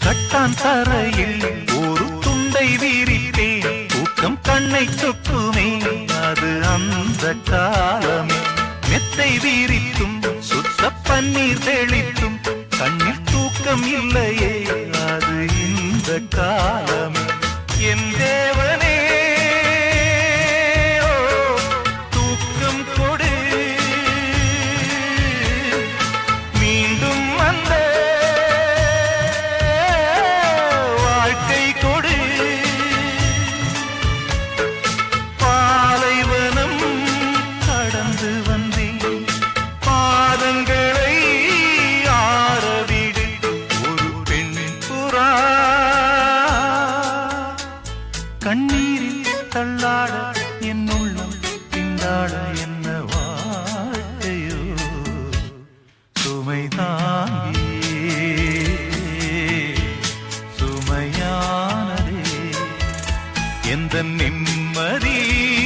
கட்டான் தரையில் ஒரு துண்டை விரித்தேன் தூக்கம் கண்ணை சொக்குமே அது அந்த காலமே மெத்தை விரித்தும் சுத்த பன்னீர் தெளித்தும் கண்ணில் தூக்கம் இல்லையே அது இந்த காலமே என் தேவனே ஓ, தூக்கம் கொடு மீண்டும் அந்த வாழ்க்கை கொடு பாலைவனம் கடந்து வந்தேன் பாதங்களை ஆரவிடு ஒரு பெண் புறா கண்ணீரில் தள்ளாட என் உள்ளம் திண்டாட என்ன வாழ்க்கையோ சுமை தாங்கியே சுமையானதே எந்த நிம்மதி